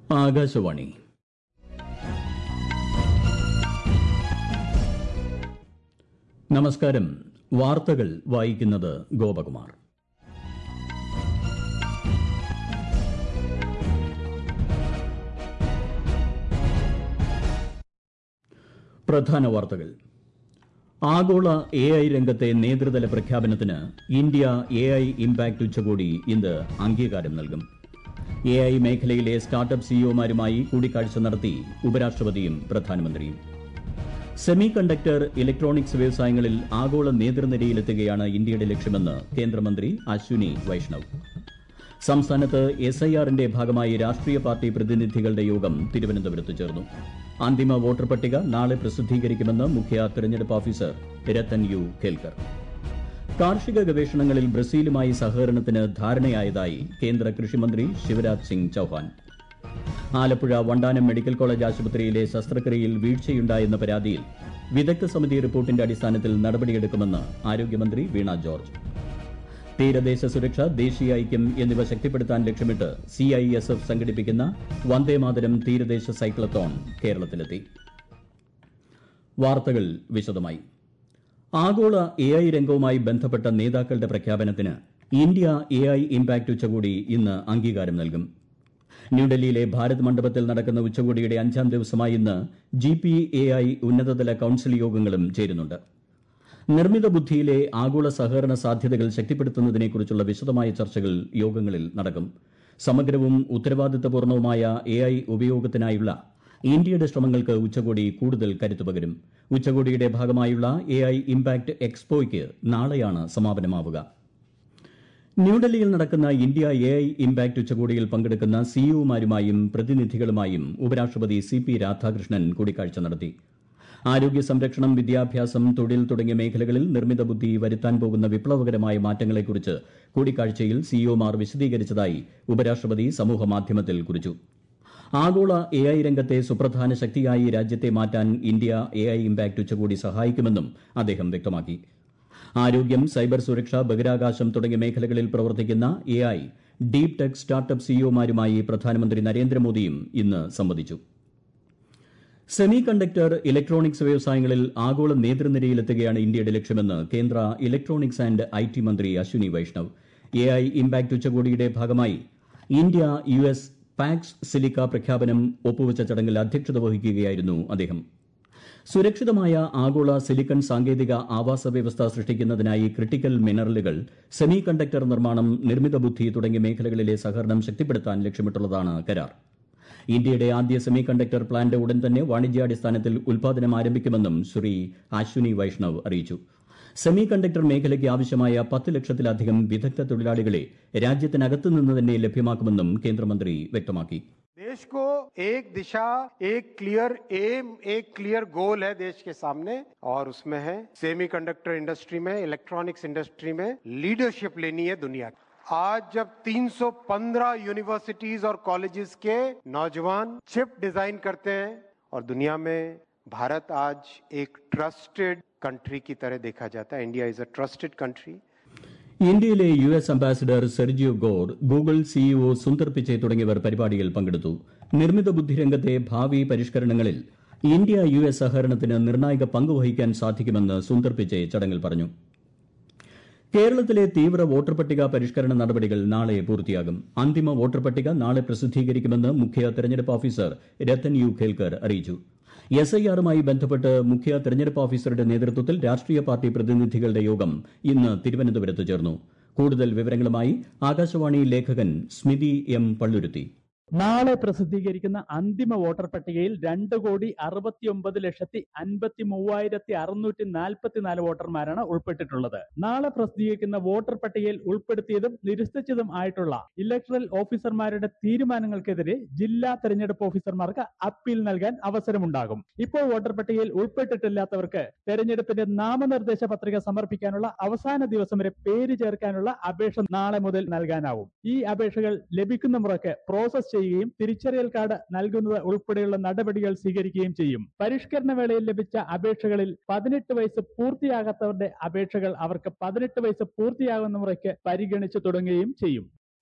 ആകാശവാണി നമസ്കാരം വാർത്തകൾ വായിക്കുന്നത് ഗോപകുമാർ പ്രധാന വാർത്തകൾ ആഗോള എ ഐ രംഗത്തെ നേതൃതല പ്രഖ്യാപനത്തിന് ഇന്ത്യ എ ഐ ഇംപാക്ട് ഉച്ചകോടി ഇന്ന് അംഗീകാരം നൽകും എ ഐ മേഖലയിലെ സ്റ്റാർട്ടപ്പ് സിഇഒമാരുമായി കൂടിക്കാഴ്ച നടത്തി ഉപരാഷ്ട്രപതിയും പ്രധാനമന്ത്രിയും സെമി കണ്ടക്ടർ ഇലക്ട്രോണിക്സ് വ്യവസായങ്ങളിൽ ആഗോള നേതൃനിരയിലെത്തുകയാണ് ഇന്ത്യയുടെ ലക്ഷ്യമെന്ന് കേന്ദ്രമന്ത്രി അശ്വിനി വൈഷ്ണവ് സംസ്ഥാനത്ത് എസ് ഐ ആറിന്റെ ഭാഗമായി രാഷ്ട്രീയ പാർട്ടി പ്രതിനിധികളുടെ യോഗം തിരുവനന്തപുരത്ത് ചേർന്നു അന്തിമ വോട്ടർ പട്ടിക നാളെ പ്രസിദ്ധീകരിക്കുമെന്ന് മുഖ്യ തെരഞ്ഞെടുപ്പ് ഓഫീസർ രത്തൻ യു കേൽക്കർ കാർഷിക ഗവേഷണങ്ങളിൽ ബ്രസീലുമായി സഹകരണത്തിന് ധാരണയായതായി കേന്ദ്ര കൃഷിമന്ത്രി ശിവരാജ് സിംഗ് ചൌഹാൻ ആലപ്പുഴ വണ്ടാനം മെഡിക്കൽ കോളേജ് ആശുപത്രിയിലെ ശസ്ത്രക്രിയയിൽ വീഴ്ചയുണ്ടായെന്ന പരാതിയിൽ വിദഗ്ധ സമിതി റിപ്പോർട്ടിന്റെ അടിസ്ഥാനത്തിൽ നടപടിയെടുക്കുമെന്ന് ആരോഗ്യമന്ത്രി വീണ ജോർജ് തീരദേശ സുരക്ഷ ദേശീയ ഐക്യം എന്നിവ ശക്തിപ്പെടുത്താൻ ലക്ഷ്യമിട്ട് സി ഐ എസ് എഫ് സംഘടിപ്പിക്കുന്ന വന്ദേമാതരം തീരദേശ സൈക്ലത്തോൺ കേരളത്തിലെത്തി വാർത്തകൾ വിശദമായി ആഗോള എ ഐ രംഗവുമായി ബന്ധപ്പെട്ട നേതാക്കളുടെ പ്രഖ്യാപനത്തിന് ഇന്ത്യ എ ഐ ഇംപാക്ട് ഉച്ചകോടി ഇന്ന് അംഗീകാരം നൽകും ന്യൂഡൽഹിയിലെ ഭാരത് മണ്ഡപത്തിൽ നടക്കുന്ന ഉച്ചകോടിയുടെ അഞ്ചാം ദിവസമായ ഇന്ന് ജി പി എ ഐ ഉന്നതതല കൌൺസിൽ യോഗങ്ങളും ചേരുന്നുണ്ട് നിർമ്മിത ബുദ്ധിയിലെ ആഗോള സഹകരണ സാധ്യതകൾ ശക്തിപ്പെടുത്തുന്നതിനെക്കുറിച്ചുള്ള വിശദമായ ചർച്ചകൾ യോഗങ്ങളിൽ നടക്കും സമഗ്രവും ഉത്തരവാദിത്തപൂർണവുമായ എ ഐ ഉപയോഗത്തിനായുള്ള ഇന്ത്യയുടെ ശ്രമങ്ങൾക്ക് ഉച്ചകോടി കൂടുതൽ കരുത്തു പകരും ഉച്ചകോടിയുടെ ഭാഗമായുള്ള എ ഐ ഇംപാക്ട് എക്സ്പോയ്ക്ക് നാളെയാണ് സമാപനമാവുക ന്യൂഡൽഹിയിൽ നടക്കുന്ന ഇന്ത്യ എ ഐ ഇംപാക്ട് ഉച്ചകോടിയിൽ പങ്കെടുക്കുന്ന സിഇഒമാരുമായും പ്രതിനിധികളുമായും ഉപരാഷ്ട്രപതി സി പി രാധാകൃഷ്ണൻ കൂടിക്കാഴ്ച നടത്തി ആരോഗ്യ സംരക്ഷണം വിദ്യാഭ്യാസം തൊഴിൽ തുടങ്ങിയ മേഖലകളിൽ നിർമ്മിത ബുദ്ധി വരുത്താൻ പോകുന്ന വിപ്ലവകരമായ മാറ്റങ്ങളെക്കുറിച്ച് കൂടിക്കാഴ്ചയിൽ സിഇഒമാർ വിശദീകരിച്ചതായി ഉപരാഷ്ട്രപതി സമൂഹമാധ്യമത്തിൽ കുറിച്ചു ആഗോള എ ഐ രംഗത്തെ സുപ്രധാന ശക്തിയായി രാജ്യത്തെ മാറ്റാൻ ഇന്ത്യ എ ഐ ഇംപാക്ട് ഉച്ചകോടി സഹായിക്കുമെന്നും അദ്ദേഹം വ്യക്തമാക്കി ആരോഗ്യം സൈബർ സുരക്ഷ ബഹിരാകാശം തുടങ്ങിയ മേഖലകളിൽ പ്രവർത്തിക്കുന്ന A I deep tech startup സിഇഒമാരുമായി പ്രധാനമന്ത്രി നരേന്ദ്രമോദിയും ഇന്ന് സംവദിച്ചു സെമി കണ്ടക്ടർ ഇലക്ട്രോണിക്സ് വ്യവസായങ്ങളിൽ ആഗോള നേതൃനിരയിലെത്തുകയാണ് ഇന്ത്യയുടെ ലക്ഷ്യമെന്ന് കേന്ദ്ര ഇലക്ട്രോണിക്സ് ആൻഡ് ഐ ടി മന്ത്രി Ashwini Vaishnaw A I impact ഉച്ചകോടിയുടെ ഭാഗമായി India U S Pax Silica പ്രഖ്യാപനം ഒപ്പുവച്ച ചടങ്ങിൽ അധ്യക്ഷത വഹിക്കുകയായിരുന്നു അദ്ദേഹം സുരക്ഷിതമായ ആഗോള സിലിക്കൺ സാങ്കേതിക ആവാസ വ്യവസ്ഥ സൃഷ്ടിക്കുന്നതിനായി ക്രിട്ടിക്കൽ മിനറലുകൾ സെമി കണ്ടക്ടർ നിർമ്മാണം നിർമ്മിത ബുദ്ധി തുടങ്ങിയ മേഖലകളിലെ സഹകരണം ശക്തിപ്പെടുത്താൻ ലക്ഷ്യമിട്ടുള്ളതാണ് കരാർ ഇന്ത്യയുടെ ആദ്യ സെമി കണ്ടക്ടർ പ്ലാന്റ് ഉടൻ തന്നെ വാണിജ്യാടിസ്ഥാനത്തിൽ ഉൽപാദനം ആരംഭിക്കുമെന്നും ശ്രീ അശ്വിനി വൈഷ്ണവ് അറിയിച്ചു സെമി കണ്ടക്ടർ മേഖലയ്ക്ക് ആവശ്യമായ പത്ത് ലക്ഷത്തിലധികം വിദഗ്ധ തൊഴിലാളികളെ രാജ്യത്തിനകത്തു നിന്ന് തന്നെ ലഭ്യമാക്കുമെന്നും കേന്ദ്രമന്ത്രി വ്യക്തമാക്കി देश को एक दिशा एक क्लियर एम एक क्लियर गोल है देश के सामने और उसमें है सेमीकंडक्टर इंडस्ट्री में इलेक्ट्रॉनिक्स इंडस्ट्री में लीडरशिप लेनी है दुनिया की आज जब 315 यूनिवर्सिटीज और कॉलेजेस के नौजवान चिप डिजाइन करते हैं और दुनिया में भारत आज एक ट्रस्टेड कंट्री की तरह देखा जाता है India is a trusted country ഇന്ത്യയിലെ U S ambassador Sergio Gor Google C E O Sundar Pichai തുടങ്ങിയവർ പരിപാടിയിൽ പങ്കെടുത്തു നിർമ്മിത ബുദ്ധി രംഗത്തെ ഭാവി പരിഷ്കരണങ്ങളിൽ ഇന്ത്യ യു എസ് സഹകരണത്തിന് നിർണായക പങ്ക് വഹിക്കാൻ സാധിക്കുമെന്ന് സുന്ദർ പിച്ചെ ചടങ്ങിൽ പറഞ്ഞു കേരളത്തിലെ തീവ്ര വോട്ടർ പട്ടിക പരിഷ്കരണ നടപടികൾ നാളെ പൂർത്തിയാകും അന്തിമ വോട്ടർ പട്ടിക നാളെ പ്രസിദ്ധീകരിക്കുമെന്ന് മുഖ്യ തെരഞ്ഞെടുപ്പ് ഓഫീസർ രത്തൻ യു ഖേൽക്കർ അറിയിച്ചു എസ് ഐ ആറുമായി ബന്ധപ്പെട്ട് മുഖ്യ തെരഞ്ഞെടുപ്പ് ഓഫീസറുടെ നേതൃത്വത്തിൽ രാഷ്ട്രീയ പാർട്ടി പ്രതിനിധികളുടെ യോഗം ഇന്ന് തിരുവനന്തപുരത്ത് ചേർന്നു കൂടുതൽ വിവരങ്ങളുമായി ആകാശവാണി ലേഖകൻ സ്മിതി എം പള്ളുരുത്തി നാളെ പ്രസിദ്ധീകരിക്കുന്ന അന്തിമ വോട്ടർ പട്ടികയിൽ രണ്ട് കോടി അറുപത്തിയൊമ്പത് ലക്ഷത്തി അൻപത്തി മൂവായിരത്തി അറുന്നൂറ്റി നാൽപ്പത്തിനാല് വോട്ടർമാരാണ് ഉൾപ്പെട്ടിട്ടുള്ളത് നാളെ പ്രസിദ്ധീകരിക്കുന്ന വോട്ടർ പട്ടികയിൽ ഉൾപ്പെടുത്തിയതും നിരസിച്ചതും ആയിട്ടുള്ള ഇലക്ടറൽ ഓഫീസർമാരുടെ തീരുമാനങ്ങൾക്കെതിരെ ജില്ലാ തെരഞ്ഞെടുപ്പ് ഓഫീസർമാർക്ക് അപ്പീൽ നൽകാൻ അവസരമുണ്ടാകും ഇപ്പോൾ വോട്ടർ പട്ടികയിൽ ഉൾപ്പെട്ടിട്ടില്ലാത്തവർക്ക് തെരഞ്ഞെടുപ്പിന്റെ നാമനിർദ്ദേശ പത്രിക സമർപ്പിക്കാനുള്ള അവസാന ദിവസം വരെ പേര് ചേർക്കാനുള്ള അപേക്ഷ നാളെ മുതൽ നൽകാനാവും ഈ അപേക്ഷകൾ ലഭിക്കുന്ന മുറയ്ക്ക് പ്രോസസ് ചെയ്യുകയും തിരിച്ചറിയൽ കാർഡ് നൽകുന്നത് ഉൾപ്പെടെയുള്ള നടപടികൾ സ്വീകരിക്കുകയും ചെയ്യും പരിഷ്കരണ വേളയിൽ ലഭിച്ച അപേക്ഷകളിൽ പതിനെട്ട് വയസ്സ് പൂർത്തിയാകാത്തവരുടെ അപേക്ഷകൾ അവർക്ക് പതിനെട്ട് വയസ്സ് പൂർത്തിയാകുന്ന മുറയ്ക്ക് പരിഗണിച്ചു തുടങ്ങുകയും ചെയ്യും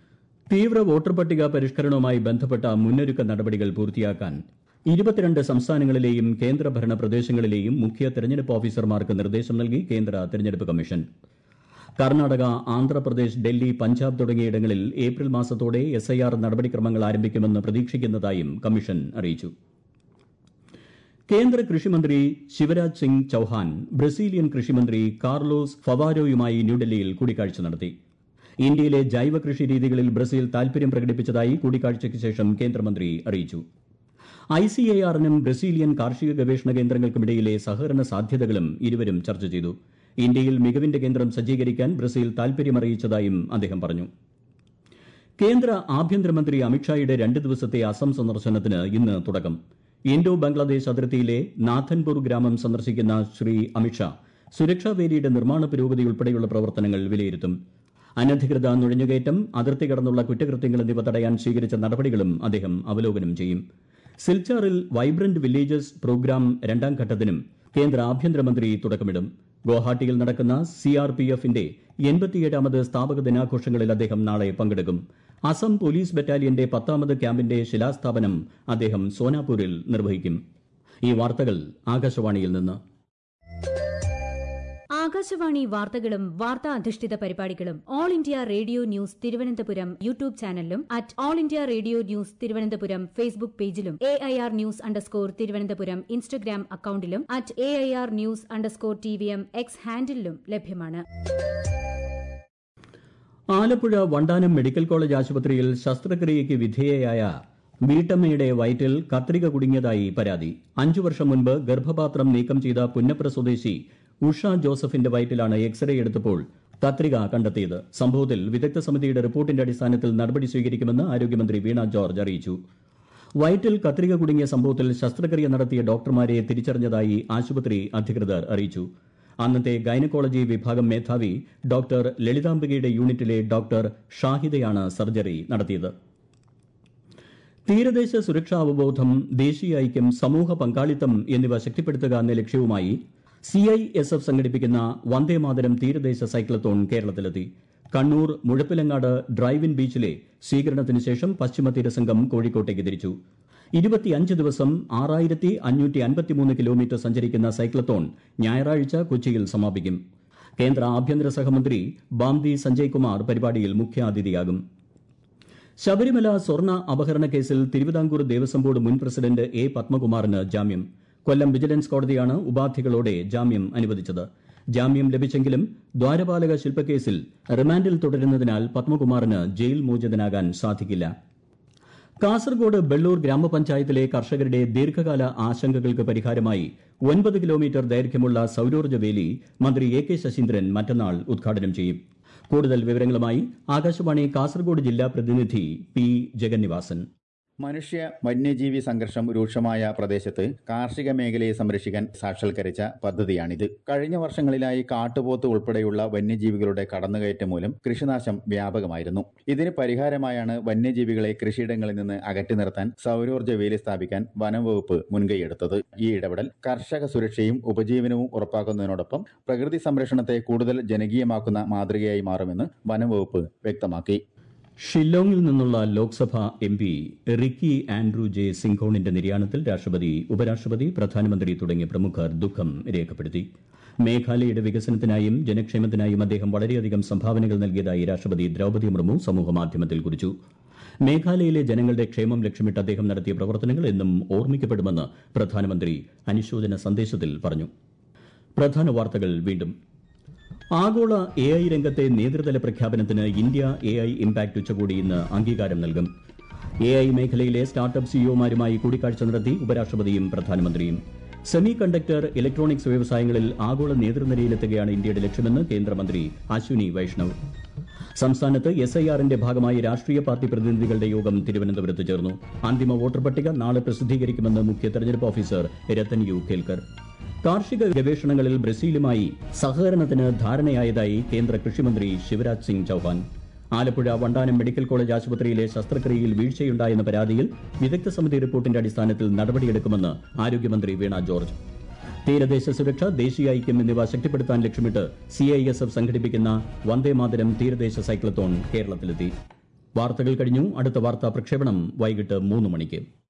തീവ്ര വോട്ടർ പട്ടിക പരിഷ്കരണവുമായി ബന്ധപ്പെട്ട മുന്നൊരുക്ക നടപടികൾ പൂർത്തിയാക്കാൻ ഇരുപത്തിരണ്ട് സംസ്ഥാനങ്ങളിലെയും കേന്ദ്രഭരണ പ്രദേശങ്ങളിലെയും മുഖ്യ തെരഞ്ഞെടുപ്പ് ഓഫീസർമാർക്ക് നിർദ്ദേശം നൽകി കേന്ദ്ര തെരഞ്ഞെടുപ്പ് കമ്മീഷൻ കർണാടക ആന്ധ്രാപ്രദേശ് ഡൽഹി പഞ്ചാബ് തുടങ്ങിയിടങ്ങളിൽ ഏപ്രിൽ മാസത്തോടെ എസ്ഐആർ നടപടിക്രമങ്ങൾ ആരംഭിക്കുമെന്ന് പ്രതീക്ഷിക്കുന്നതായും കമ്മീഷൻ അറിയിച്ചു കേന്ദ്ര കൃഷിമന്ത്രി ശിവരാജ് സിംഗ് ചൌഹാൻ ബ്രസീലിയൻ കൃഷിമന്ത്രി കാർലോസ് ഫവാരോയുമായി ന്യൂഡൽഹിയിൽ കൂടിക്കാഴ്ച നടത്തി ഇന്ത്യയിലെ ജൈവ കൃഷി രീതികളിൽ ബ്രസീൽ താൽപര്യം പ്രകടിപ്പിച്ചതായി കൂടിക്കാഴ്ചയ്ക്ക് ശേഷം കേന്ദ്രമന്ത്രി അറിയിച്ചു ഐസിഎആറിനും ബ്രസീലിയൻ കാർഷിക ഗവേഷണ കേന്ദ്രങ്ങൾക്കുമിടയിലെ സഹകരണ സാധ്യതകളും ഇരുവരും ചർച്ച ചെയ്തു ഇന്ത്യയിൽ മികവിന്റെ കേന്ദ്രം സജ്ജീകരിക്കാൻ ബ്രസീൽ താൽപര്യമറിയിച്ചതായും അദ്ദേഹം പറഞ്ഞു കേന്ദ്ര ആഭ്യന്തരമന്ത്രി അമിത്ഷായുടെ രണ്ട് ദിവസത്തെ അസം സന്ദർശനത്തിന് ഇന്ന് തുടക്കം ഇൻഡോ ബംഗ്ലാദേശ് അതിർത്തിയിലെ നാഥൻപൂർ ഗ്രാമം സന്ദർശിക്കുന്ന ശ്രീ അമിത്ഷാ സുരക്ഷാ വേലിയുടെ നിർമ്മാണ പുരോഗതി ഉൾപ്പെടെയുള്ള പ്രവർത്തനങ്ങൾ വിലയിരുത്തും അനധികൃത നുഴഞ്ഞുകയറ്റം അതിർത്തി കടന്നുള്ള കുറ്റകൃത്യങ്ങൾ എന്നിവ തടയാൻ സ്വീകരിച്ച നടപടികളും അദ്ദേഹം അവലോകനം ചെയ്യും സിൽച്ചാറിൽ വൈബ്രന്റ് വില്ലേജസ് പ്രോഗ്രാം രണ്ടാം ഘട്ടത്തിനും കേന്ദ്ര ആഭ്യന്തരമന്ത്രി തുടക്കമിടും ഗുവാഹട്ടിയിൽ നടക്കുന്ന സിആർപിഎഫിന്റെ എൺപത്തിയേഴാമത് സ്ഥാപക ദിനാഘോഷങ്ങളിൽ അദ്ദേഹം നാളെ പങ്കെടുക്കും അസം പോലീസ് ബറ്റാലിയന്റെ പത്താമത് ക്യാമ്പിന്റെ ശിലാസ്ഥാപനം അദ്ദേഹം സോനാപൂരിൽ നിർവഹിക്കും ഈ വാർത്തകൾ ആകാശവാണിയിൽ നിന്ന് ആകാശവാണി വാർത്തകളും വാർത്താ അധിഷ്ഠിത പരിപാടികളും All India Radio news Thiruvananthapuram YouTube ചാനലിലും at All India Radio news Thiruvananthapuram Facebook പേജിലും A I R news underscore Thiruvananthapuram Instagram അക്കൌണ്ടിലും at A I R news underscore T V M X ഹാൻഡിലും ലഭ്യമാണ് ആലപ്പുഴ വണ്ടാനം മെഡിക്കൽ കോളേജ് ആശുപത്രിയിൽ ശസ്ത്രക്രിയയ്ക്ക് വിധേയയായ വീട്ടമ്മയുടെ വയറ്റിൽ കത്രിക കുടുങ്ങിയതായി പരാതി അഞ്ചു വർഷം മുൻപ് ഗർഭപാത്രം നീക്കം ചെയ്ത പുന്നപ്ര സ്വദേശി ഉഷ ജോസഫിന്റെ വയറ്റിലാണ് എക്സ്റേ എടുത്തപ്പോൾ കത്രിക കണ്ടെത്തിയത് സംഭവത്തിൽ വിദഗ്ധ സമിതിയുടെ റിപ്പോർട്ടിന്റെ അടിസ്ഥാനത്തിൽ നടപടി സ്വീകരിക്കുമെന്ന് ആരോഗ്യമന്ത്രി വീണ ജോർജ് അറിയിച്ചു വയറ്റിൽ കത്രിക കുടുങ്ങിയ സംഭവത്തിൽ ശസ്ത്രക്രിയ നടത്തിയ ഡോക്ടർമാരെ തിരിച്ചറിഞ്ഞതായി ആശുപത്രി അധികൃതർ അറിയിച്ചു അന്നത്തെ ഗൈനക്കോളജി വിഭാഗം മേധാവി ഡോക്ടർ ലളിതാംബികയുടെ യൂണിറ്റിലെ ഡോക്ടർ ഷാഹിദയാണ് സർജറി നടത്തിയത് തീരദേശ സുരക്ഷാ അവബോധം ദേശീയ ഐക്യം സമൂഹ പങ്കാളിത്തം എന്നിവ ശക്തിപ്പെടുത്തുക എന്ന ലക്ഷ്യവുമായി സി ഐ എസ് എഫ് സംഘടിപ്പിക്കുന്ന വന്ദേമാതരം തീരദേശ സൈക്ലത്തോൺ കേരളത്തിലെത്തി കണ്ണൂർ മുഴപ്പിലങ്ങാട് ഡ്രൈവ് ഇൻ ബീച്ചിലെ സ്വീകരണത്തിന് ശേഷം പശ്ചിമ തീരസംഘം കോഴിക്കോട്ടേക്ക് തിരിച്ചു ഇരുപത്തിയഞ്ച് ദിവസം ആറായിരത്തി അഞ്ഞൂറ്റി അൻപത്തിമൂന്ന് കിലോമീറ്റർ സഞ്ചരിക്കുന്ന സൈക്ലത്തോൺ ഞായറാഴ്ച കൊച്ചിയിൽ സമാപിക്കും കേന്ദ്ര ആഭ്യന്തര സഹമന്ത്രി ബാംദി സഞ്ജയ് കുമാർ പരിപാടിയിൽ മുഖ്യാതിഥിയാകും ശബരിമല സ്വർണ്ണ അപഹരണ കേസിൽ തിരുവിതാംകൂർ ദേവസ്വം ബോർഡ് മുൻ പ്രസിഡന്റ് എ പത്മകുമാറിന് ജാമ്യം കൊല്ലം വിജിലൻസ് കോടതിയാണ് ഉപാധികളോടെ ജാമ്യം അനുവദിച്ചത് ജാമ്യം ലഭിച്ചെങ്കിലും ദ്വാരപാലക ശില്പക്കേസിൽ റിമാൻഡിൽ തുടരുന്നതിനാൽ പത്മകുമാറിന് ജയിൽ മോചിതനാകാൻ സാധിക്കില്ല കാസർഗോഡ് ബെള്ളൂർ ഗ്രാമപഞ്ചായത്തിലെ കർഷകരുടെ ദീർഘകാല ആശങ്കകൾക്ക് പരിഹാരമായി ഒൻപത് കിലോമീറ്റർ ദൈർഘ്യമുള്ള സൌരോർജ്ജ വേലി മന്ത്രി എ കെ ശശീന്ദ്രൻ മറ്റന്നാൾ ഉദ്ഘാടനം ചെയ്യും കൂടുതൽ വിവരങ്ങളുമായി ആകാശവാണി കാസർഗോഡ് ജില്ലാ പ്രതിനിധി പി ജഗന്നിവാസൻ മനുഷ്യ വന്യജീവി സംഘർഷം രൂക്ഷമായ പ്രദേശത്ത് കാർഷിക മേഖലയെ സംരക്ഷിക്കാൻ സാക്ഷാത്കരിച്ച പദ്ധതിയാണിത് കഴിഞ്ഞ വർഷങ്ങളിലായി കാട്ടുപോത്ത് ഉൾപ്പെടെയുള്ള വന്യജീവികളുടെ കടന്നുകയറ്റം മൂലം കൃഷിനാശം വ്യാപകമായിരുന്നു ഇതിന് പരിഹാരമായാണ് വന്യജീവികളെ കൃഷിയിടങ്ങളിൽ നിന്ന് അകറ്റി നിർത്താൻ സൗരോർജ്ജ വേലി സ്ഥാപിക്കാൻ വനംവകുപ്പ് മുൻകൈയെടുത്തത് ഈ ഇടപെടൽ കർഷക സുരക്ഷയും ഉപജീവനവും ഉറപ്പാക്കുന്നതിനോടൊപ്പം പ്രകൃതി സംരക്ഷണത്തെ കൂടുതൽ ജനകീയമാക്കുന്ന മാതൃകയായി മാറുമെന്ന് വനംവകുപ്പ് വ്യക്തമാക്കി ഷില്ലോങ്ങിൽ നിന്നുള്ള ലോക്സഭാ എം പി റിക്കി ആൻഡ്രൂ ജെ സിംഘോണിന്റെ നിര്യാണത്തിൽ രാഷ്ട്രപതി ഉപരാഷ്ട്രപതി പ്രധാനമന്ത്രി തുടങ്ങിയ പ്രമുഖർ ദുഃഖം രേഖപ്പെടുത്തി മേഘാലയയുടെ വികസനത്തിനായും ജനക്ഷേമത്തിനായും അദ്ദേഹം വളരെയധികം സംഭാവനകൾ നൽകിയതായി രാഷ്ട്രപതി ദ്രൌപദി മുർമു സമൂഹമാധ്യമത്തിൽ കുറിച്ചു മേഘാലയയിലെ ജനങ്ങളുടെ ക്ഷേമം ലക്ഷ്യമിട്ട് അദ്ദേഹം നടത്തിയ പ്രവർത്തനങ്ങൾ എന്നും ഓർമ്മിക്കപ്പെടുമെന്ന് പ്രധാനമന്ത്രി അനുശോചന സന്ദേശത്തിൽ പറഞ്ഞു പ്രധാന വാർത്തകൾ വീണ്ടും ആഗോള എ ഐ രംഗത്തെ നേതൃതല പ്രഖ്യാപനത്തിന് ഇന്ത്യ എ ഐ ഇംപാക്ട് ഉച്ചകോടി ഇന്ന് അംഗീകാരം നൽകും എ ഐ മേഖലയിലെ സ്റ്റാർട്ടപ്പ് സിഇഒമാരുമായി കൂടിക്കാഴ്ച നടത്തി ഉപരാഷ്ട്രപതിയും പ്രധാനമന്ത്രിയും സെമി കണ്ടക്ടർ ഇലക്ട്രോണിക്സ് വ്യവസായങ്ങളിൽ ആഗോള നേതൃനിരയിലെത്തുകയാണ് ഇന്ത്യയുടെ ലക്ഷ്യമെന്ന് കേന്ദ്രമന്ത്രി അശ്വിനി വൈഷ്ണവ് സംസ്ഥാനത്ത് എസ് ഐ ആറിന്റെ ഭാഗമായി രാഷ്ട്രീയ പാർട്ടി പ്രതിനിധികളുടെ യോഗം തിരുവനന്തപുരത്ത് ചേർന്നു അന്തിമ വോട്ടർ പട്ടിക നാളെ പ്രസിദ്ധീകരിക്കുമെന്ന് മുഖ്യ തെരഞ്ഞെടുപ്പ് ഓഫീസർ രത്തൻ യു കേൽക്കർ കാർഷിക ഗവേഷണങ്ങളിൽ ബ്രസീലുമായി സഹകരണത്തിന് ധാരണയായതായി കേന്ദ്ര കൃഷിമന്ത്രി ശിവരാജ് സിംഗ് ചൌഹാൻ ആലപ്പുഴ വണ്ടാനം മെഡിക്കൽ കോളേജ് ആശുപത്രിയിലെ ശസ്ത്രക്രിയയിൽ വീഴ്ചയുണ്ടായെന്ന പരാതിയിൽ വിദഗ്ധ സമിതി റിപ്പോർട്ടിന്റെ അടിസ്ഥാനത്തിൽ നടപടിയെടുക്കുമെന്ന് ആരോഗ്യമന്ത്രി വീണ ജോർജ് തീരദേശ സുരക്ഷ ദേശീയ ഐക്യം എന്നിവ ശക്തിപ്പെടുത്താൻ ലക്ഷ്യമിട്ട് സി ഐ എസ് എഫ് സംഘടിപ്പിക്കുന്ന വന്ദേമാതരം തീരദേശ സൈക്ലത്തോൺ കേരളത്തിലെത്തി വാർത്തകൾ കഴിഞ്ഞു അടുത്ത വാർത്താ പ്രക്ഷേപണം വൈകിട്ട് മൂന്ന് മണിക്ക്